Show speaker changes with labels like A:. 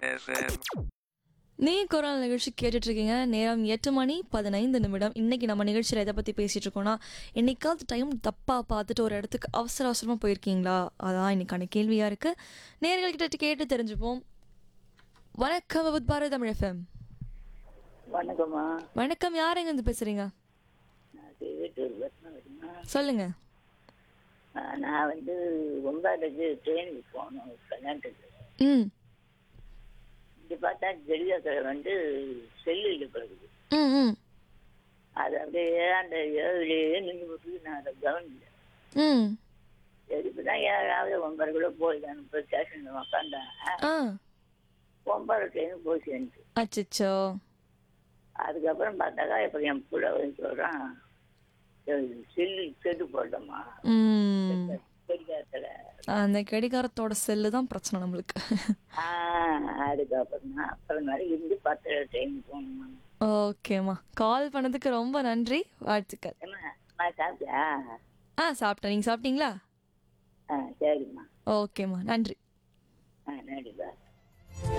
A: நீ குரல் நிகழ்ச்சி கேட்டுட்டு இருக்கீங்க நேரம் எட்டு மணி பதினைந்து நிமிடம் இன்னைக்கு நம்ம நிகழ்ச்சியில் எதை பற்றி பேசிட்டு இருக்கோம்னா என்னைக்காவது டைம் தப்பாக பார்த்துட்டு ஒரு இடத்துக்கு அவசர அவசரமாக போயிருக்கீங்களா அதான் இன்னைக்கான கேள்வியாக இருக்குது நேர்கள்கிட்ட கேட்டு தெரிஞ்சுப்போம் வணக்கம் வித் பாரத் தமிழ் எஃப்எம்
B: வணக்கம்மா
A: வணக்கம் யார் எங்கேருந்து பேசுகிறீங்க
B: நான் வீட்டூர் பத்மாவதிம்மா
A: சொல்லுங்க
B: ஆ, நான் வந்து ஒன்பதுக்கு ட்ரெயினுக்கு போகணும் கல்யாணத்துக்கு
A: ம்
B: இங்கே பார்த்தா ஜெலியாக்கரை வந்து செல்லில் பிறகுது
A: ம் ம்
B: அது அப்படியே அந்த ஏழுலேயே நின்று போட்டு நான் அதை கவனிக்கல
A: ம்
B: இப்போ தான் ஏழாவது ஒன்பது கூட போயிட்டான் இப்போ ஸ்டேஷனில் உக்காந்தேன்
A: ஆ
B: ஒன்பது ட்ரெயின் போய் சேர்ந்து
A: அச்சச்சோ
B: அதுக்கப்புறம் பார்த்தாக்கா இப்போ என் பிள்ளை வந்து சொல்கிறான் செல்லு செட்டு போட்டோமா
A: ம்
B: கடிகாரத்தில்
A: அந்த கடிகாரத்தோட செல்லு தான் பிரச்சனை நம்மளுக்கு
B: ஆ அதுக்கப்புறம் தான் அப்புறம் மாதிரி இருந்து பத்து ட்ரெயின் போகணுமா
A: ஓகேம்மா கால் பண்ணதுக்கு ரொம்ப நன்றி வாழ்த்துக்கள்
B: ஏம்மா அம்மா சாப்பிட்டியா
A: ஆ சாப்பிட்டேன் நீங்கள் சாப்பிட்டீங்களா
B: ஆ சரிம்மா
A: ஓகேம்மா நன்றி
B: ஆ நன்றி பாய்